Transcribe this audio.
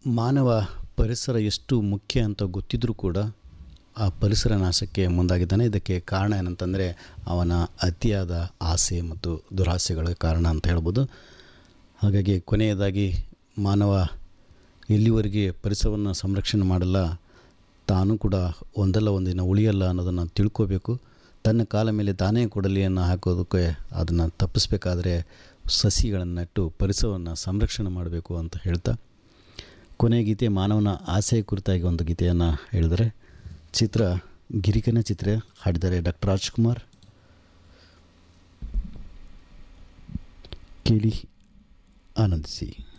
ಮಾನವ ಪರಿಸರ ಎಷ್ಟು ಮುಖ್ಯ ಅಂತ ಗೊತ್ತಿದ್ರೂ ಕೂಡ ಆ ಪರಿಸರ ನಾಶಕ್ಕೆ ಮುಂದಾಗಿದ್ದಾನೆ ಇದಕ್ಕೆ ಕಾರಣ ಏನಂತಂದರೆ ಅವನ ಅತಿಯಾದ ಆಸೆ ಮತ್ತು ದುರಾಸೆಗಳ ಕಾರಣ ಅಂತ ಹೇಳ್ಬೋದು ಹಾಗಾಗಿ ಕೊನೆಯದಾಗಿ ಮಾನವ ಎಲ್ಲಿವರೆಗೆ ಪರಿಸರವನ್ನು ಸಂರಕ್ಷಣೆ ಮಾಡಲ್ಲ ತಾನು ಕೂಡ ಒಂದಲ್ಲ ಒಂದಿನ ಉಳಿಯಲ್ಲ ಅನ್ನೋದನ್ನು ತಿಳ್ಕೋಬೇಕು ತನ್ನ ಕಾಲ ಮೇಲೆ ತಾನೇ ಕೊಡಲಿಯನ್ನು ಹಾಕೋದಕ್ಕೆ ಅದನ್ನು ತಪ್ಪಿಸ್ಬೇಕಾದ್ರೆ ಸಸಿಗಳನ್ನು ನೆಟ್ಟು ಪರಿಸರವನ್ನು ಸಂರಕ್ಷಣೆ ಮಾಡಬೇಕು ಅಂತ ಹೇಳ್ತಾ ಕೊನೆಯ ಗೀತೆ ಮಾನವನ ಆಸೆ ಕುರಿತಾಗಿ ಒಂದು ಗೀತೆಯನ್ನು ಹೇಳಿದರೆ ಚಿತ್ರ ಗಿರಿಕನ ಚಿತ್ರ ಹಾಡಿದ್ದಾರೆ ಡಾಕ್ಟರ್ ರಾಜ್ಕುಮಾರ್ ಕೇಳಿ ಆನಂದಿಸಿ